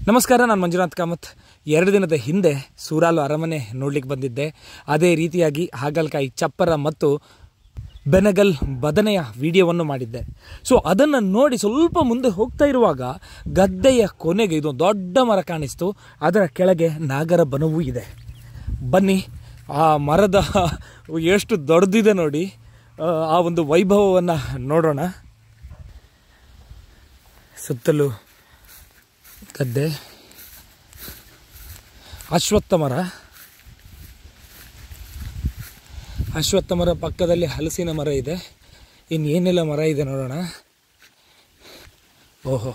ನಮಸ್ಕಾರ ನಾನು ಮಂಜುನಾಥ್ ಕಾಮತ್ ಎರಡು ದಿನದ ಹಿಂದೆ ಸೂರಾಲು ಅರಮನೆ ನೋಡ್ಲಿಕ್ಕೆ ಬಂದಿದ್ದೆ ಅದೇ ರೀತಿಯಾಗಿ ಹಾಗಲ್ಕಾಯಿ ಚಪ್ಪರ ಮತ್ತು ಬೆನಗಲ್ ಬದನೆಯ ವಿಡಿಯೋವನ್ನು ಮಾಡಿದ್ದೆ ಸೊ ಅದನ್ನು ನೋಡಿ ಸ್ವಲ್ಪ ಮುಂದೆ ಹೋಗ್ತಾ ಇರುವಾಗ ಗದ್ದೆಯ ಕೊನೆಗೆ ಇದು ದೊಡ್ಡ ಮರ ಕಾಣಿಸ್ತು ಅದರ ಕೆಳಗೆ ನಾಗರ ಬನವೂ ಇದೆ ಬನ್ನಿ ಆ ಮರದ ಎಷ್ಟು ದೊಡ್ಡದಿದೆ ನೋಡಿ ಆ, ಆ ಒಂದು ವೈಭವವನ್ನು ನೋಡೋಣ ಸುತ್ತಲೂ ಗದ್ದೆ ಅಶ್ವತ್ಥ ಮರ ಅಶ್ವತ್ಥ ಮರ ಪಕ್ಕದಲ್ಲಿ ಹಲಸಿನ ಮರ ಇದೆ ಇನ್ನು ಏನೆಲ್ಲ ಮರ ಇದೆ ನೋಡೋಣ ಓಹೋ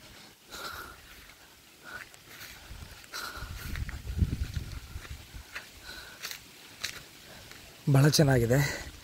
ಬಹಳ ಚೆನ್ನಾಗಿದೆ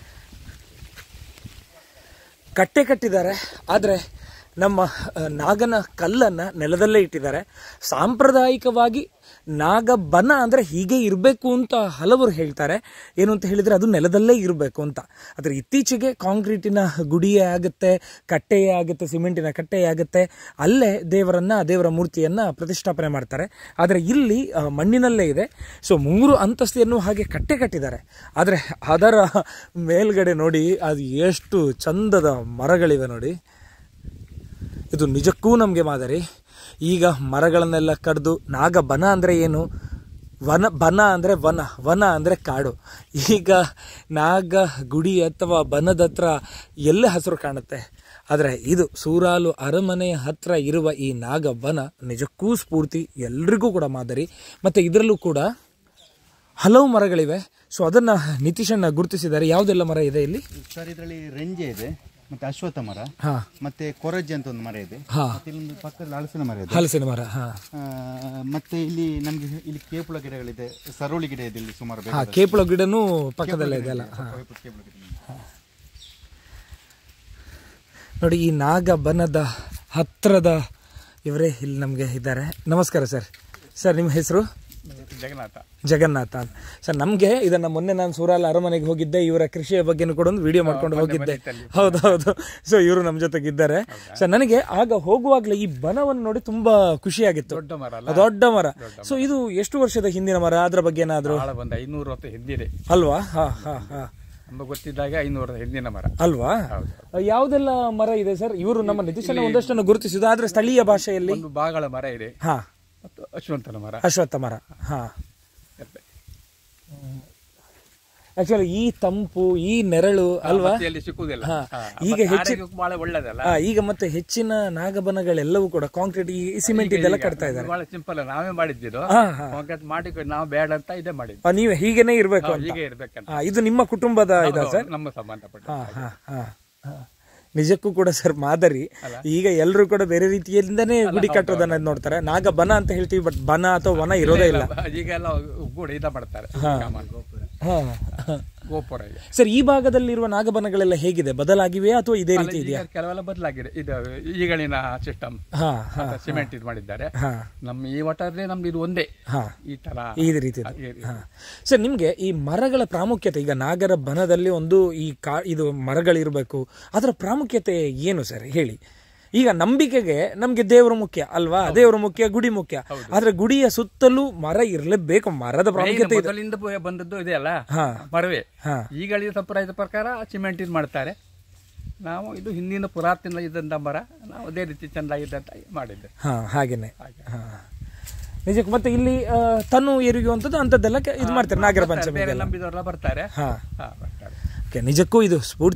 ಕಟ್ಟೆ ಕಟ್ಟಿದ್ದಾರೆ ಆದರೆ ನಮ್ಮ ಆ, ನಾಗನ ಕಲ್ಲನ್ನು ನೆಲದಲ್ಲೇ ಇಟ್ಟಿದ್ದಾರೆ ಸಾಂಪ್ರದಾಯಿಕವಾಗಿ ನಾಗಬನ ಅಂದರೆ ಹೀಗೆ ಇರಬೇಕು ಅಂತ ಹಲವರು ಹೇಳ್ತಾರೆ ಏನು ಅಂತ ಹೇಳಿದರೆ ಅದು ನೆಲದಲ್ಲೇ ಇರಬೇಕು ಅಂತ ಆದರೆ ಇತ್ತೀಚೆಗೆ ಕಾಂಕ್ರೀಟಿನ ಗುಡಿಯೇ ಆಗುತ್ತೆ ಕಟ್ಟೆಯೇ ಆಗುತ್ತೆ ಸಿಮೆಂಟಿನ ಕಟ್ಟೆಯೇ ಆಗುತ್ತೆ ಅಲ್ಲೇ ದೇವರನ್ನ ದೇವರ ಮೂರ್ತಿಯನ್ನು ಪ್ರತಿಷ್ಠಾಪನೆ ಮಾಡ್ತಾರೆ ಆದರೆ ಇಲ್ಲಿ ಆ, ಮಣ್ಣಿನಲ್ಲೇ ಇದೆ ಸೊ ಮೂರು ಅಂತಸ್ತಿಯನ್ನು ಹಾಗೆ ಕಟ್ಟೆ ಕಟ್ಟಿದ್ದಾರೆ ಆದರೆ ಅದರ ಮೇಲ್ಗಡೆ ನೋಡಿ ಅದು ಎಷ್ಟು ಚಂದದ ಮರಗಳಿವೆ ನೋಡಿ ಇದು ನಿಜಕ್ಕೂ ನಮಗೆ ಮಾದರಿ ಈಗ ಮರಗಳನ್ನೆಲ್ಲ ಕಡ್ದು ನಾಗ ಬನ ಅಂದರೆ ಏನು ವನ ಬನ ಅಂದರೆ ವನ ವನ ಅಂದರೆ ಕಾಡು ಈಗ ನಾಗ ಗುಡಿ ಅಥವಾ ಬನದ ಹತ್ರ ಎಲ್ಲೇ ಹಸಿರು ಕಾಣುತ್ತೆ ಆದರೆ ಇದು ಸೂರಾಲು ಅರಮನೆಯ ಹತ್ರ ಇರುವ ಈ ನಾಗ ಬನ ನಿಜಕ್ಕೂ ಸ್ಫೂರ್ತಿ ಎಲ್ರಿಗೂ ಕೂಡ ಮಾದರಿ ಮತ್ತು ಇದರಲ್ಲೂ ಕೂಡ ಹಲವು ಮರಗಳಿವೆ ಸೊ ಅದನ್ನು ನಿತೀಶನ್ನ ಗುರುತಿಸಿದ್ದಾರೆ ಯಾವುದೆಲ್ಲ ಮರ ಇದೆ ಇಲ್ಲಿ ಸರ್ ಇದರಲ್ಲಿ ರೆಂಜೆ ಇದೆ ಮತ್ತೆ ಅಶ್ವತ್ಥ ಮರ ಹಾಂ ಮತ್ತೆ ಕೊರಜ್ಜೆ ಅಂತ ಒಂದು ಮರ ಇದೆ ಹಾಂ ಮತ್ತೆ ಇಲ್ಲೊಂದು ಪಕ್ಕದಲ್ಲಿ ಹಲಸಿನ ಮರ ಇದೆ ಹಲಸಿನ ಮರ ಹಾಂ ಆ, ಮತ್ತೆ ಇಲ್ಲಿ ನಮ್ಗೆ ಇಲ್ಲಿ ಕೇಪುಳ ಗಿಡಗಳಿದೆ ಸರೋಳಿ ಗಿಡ ಇದೆ ಇಲ್ಲಿ ಸುಮಾರು ಹಾ ಬೇಕಾದಷ್ಟು. ಕೇಪಳ ಗಿಡನೂ ಪಕ್ಕದಲ್ಲೇ ಇದೆ ಅಲ್ಲ ಹಾ. ಕೇಪುಳ ಗಿಡ ಇದೆ. ನೋಡಿ ಈ ನಾಗ ಬನದ ಹತ್ರದ ಇವರೇ ಇಲ್ಲಿ ನಮಗೆ ಇದ್ದಾರೆ ನಮಸ್ಕಾರ ಸರ್ ಸರ್ ನಿಮ್ಮ ಹೆಸರು ಜಗನ್ನಾಥ ಜಗನ್ನಾಥ ಅಂತ. ಸರ್ ನಮಗೆ ಇದನ್ನ ಮೊನ್ನೆ ನಾನು ಸೂರಾಲ ಅರಮನೆಗೆ ಹೋಗಿದ್ದೆ ಇವರ ಕೃಷಿಯ ಬಗ್ಗೆನೂ ಕೂಡ ಒಂದು ವಿಡಿಯೋ ಮಾಡ್ಕೊಂಡು ಹೋಗಿದ್ದೆ ಹೌದು ಹೌದು ಸೊ ಇವರು ನಮ್ಮ ಜೊತೆಗಿದ್ದಾರೆ ಸರ್ ನನಗೆ ಆಗ ಹೋಗುವಾಗಲೇ ಈ ಬನವನ್ನು ನೋಡಿ ತುಂಬಾ ಖುಷಿಯಾಗಿತ್ತು ದೊಡ್ಡ ಮರ ಅಲ್ಲ ದೊಡ್ಡ ಮರ ಸೊ ಇದು ಎಷ್ಟು ವರ್ಷದ ಹಿಂದಿನ ಮರ ಅದ್ರ ಬಗ್ಗೆ ಏನಾದ್ರು ಬಹಳ ಒಂದು ಐನೂರು ಹೊತ್ತು ಹಿಂದಿದೆ ಅಲ್ವಾ ಹಾ ಹಾ ಹಾ ನಮ್ಗೆ ಗೊತ್ತಿದ್ದಾಗ ಐನೂರ ಹಿಂದಿನ ಮರ ಅಲ್ವಾ ಯಾವುದೆಲ್ಲ ಮರ ಇದೆ ಸರ್ ಇವರು ನಮ್ಮ ನಿತೀಶನ ಒಂದಷ್ಟನ್ನು ಗುರುತಿಸಿದ್ದು ಆದ್ರೆ ಸ್ಥಳೀಯ ಭಾಷೆಯಲ್ಲಿ ಒಂದು ಬಾಗಳ ಮರ ಇದೆ ಹಾ ಮತ್ತು ಅಶ್ವಂತನ ಮರ ಅಶ್ವತ್ಥ ಮರ ಹಾ ಇರ್ತದೆ. ಆಕ್ಚುಲಿ ಈ ತಂಪು ಈ ನೆರಳು ಅಲ್ವಾ ಮತ್ತೆ ಎಲ್ಲಿ ಸಿಕ್ಕುವುದಿಲ್ಲ ಹಾ. ಹಾ. ಈಗ ಮತ್ತೆ ಹೆಚ್ಚು- ಆರೋಗ್ಯಕ್ಕೂ ಬಹಳ ಒಳ್ಳೇದಲ್ಲ ಆ, ಈಗ ಮತ್ತೆ ಹೆಚ್ಚಿನ ನಾಗಬನಗಳೆಲ್ಲವೂ ಕೂಡ ಕಾಂಕ್ರೀಟ್ ಈ ಸಿಮೆಂಟ್ ಇದೆಲ್ಲ ಕಟ್ತಾ ಇದ್ದಾರೆ ಬಹಳ ಸಿಂಪಲ್ ನಾವೇ ಮಾಡಿದ್ದು ಹಾ ಹಾ ಕಾಂಕ್ರೀಟ್ ಮಾಡಿ ನಾವು ಬೇಡ ಅಂತ ಇದೇ ಮಾಡಿದ್ವಿ ಆ, ನೀವು ಹೀಗೇನೆ ಇರ್ಬೇಕು ಅಂತ ಹೀಗೆ ಇರ್ಬೇಕಂತ ಆ, ಇದು ನಿಮ್ಮ ಕುಟುಂಬದ ಇದ ಸರ್ ನಮ್ಮ ಸಂಬಂಧಪಟ್ಟ ಹಾ ಹಾ ಹಾ ಹಾ. ನಿಜಕ್ಕೂ ಕೂಡ ಸರ್ ಮಾದರಿ ಈಗ ಎಲ್ಲರೂ ಕೂಡ ಬೇರೆ ರೀತಿಯಿಂದನೇ ಗುಡಿ ಕಟ್ಟೋದನ್ನ ನೋಡ್ತಾರೆ ನಾಗ ಬನ ಅಂತ ಹೇಳ್ತೀವಿ ಬಟ್ ಬನ ಅಥವಾ ವನ ಇರೋದೇ ಇಲ್ಲ ಈಗೆಲ್ಲ ಕೂಡ ಇದ ಮಾಡ್ತಾರೆ ಸಾಮಾನು. ಹಾ ಹಾ. ಗೋಪುರ ಇದೆ ಸರ್ ಈ ಭಾಗದಲ್ಲಿರುವ ನಾಗಬನಗಳೆಲ್ಲ ಹೇಗಿದೆ ಬದಲಾಗಿವೆಯಾ ಅಥವಾ ಇದೇ ರೀತಿ ಈಗ ಇದೆಯಾ ಕೆಲವೆಲ್ಲ ಬದಲಾಗಿದೆ ಇದು ಈಗಳಿನ ಸಿಸ್ಟಮ್ ಹಾ ಹಾ ಸಿಮೆಂಟ್ ಇದು ಮಾಡಿದ್ದಾರೆ ಹಾ ನಮ್ಮ ಈ ವಟರ್ಲಿ ನಮ್ದು ಇದು ಒಂದೇ ಹಾ ಈ ತರ ಈ ರೀತಿ ಇದೆ. ಈ ರೀತಿ. ಹಾ. ಸರ್ ನಿಮ್ಗೆ ಈ ಮರಗಳ ಪ್ರಾಮುಖ್ಯತೆ ಈಗ ನಾಗರ ಬನದಲ್ಲಿ ಒಂದು ಈ ಕಾ ಇದು ಮರಗಳಿರಬೇಕು ಅದರ ಪ್ರಾಮುಖ್ಯತೆ ಏನು ಸರ್ ಹೇಳಿ ಈಗ ನಂಬಿಕೆಗೆ ನಮ್ಗೆ ದೇವರು ಮುಖ್ಯ ಅಲ್ವಾ ದೇವರು ಮುಖ್ಯ ಗುಡಿ ಮುಖ್ಯ ಆದ್ರೆ ಗುಡಿಯ ಸುತ್ತಲೂ ಮರ ಇರಲೇಬೇಕು ಮರದ ಪ್ರಾಮುಖ್ಯತೆ ಇದೆ ಮೊದಲಿಂದ ಬ- ಬಂದದ್ದು ಇದೆ ಅಲ್ಲ ಹಾ ಮರವೇ ಹಾ ಈಗಳಿನ ಸಂಪ್ರದಾಯದ ಪ್ರಕಾರ ಸಿಮೆಂಟ್ ಇದು ಮಾಡ್ತಾರೆ ನಾವು ಇದು ಹಿಂದಿನ ಪುರಾತನ ಇದ್ದಂತ ಮರ ನಾವು ಅದೇ ರೀತಿ ಚೆಂದಾಗಿದ್ದಂತ ಮಾಡಿದ್ದೆ ಹಾ ಹಾಗೇನೆ ಹಾ ನಿಜಕ್ಕೆ ಮತ್ತೆ ಇಲ್ಲಿ ಆ, ತನು ಎರಿಯುವಂಥದ್ದು ಅಂಥದ್ದೆಲ್ಲ ಕೆ- ಇದು ಮಾಡ್ತಾರೆ ನಾಗರ ಪಂಚಮಿ ಬೇರೆ ನಂಬಿದವರೆಲ್ಲ ಬರ್ತಾರೆ ಹಾ ಹಾ ಬರ್ತಾರೆ ಓಕೆ ನಿಜಕ್ಕೂ ಇದು ಸ್ಫೂರ್ತಿ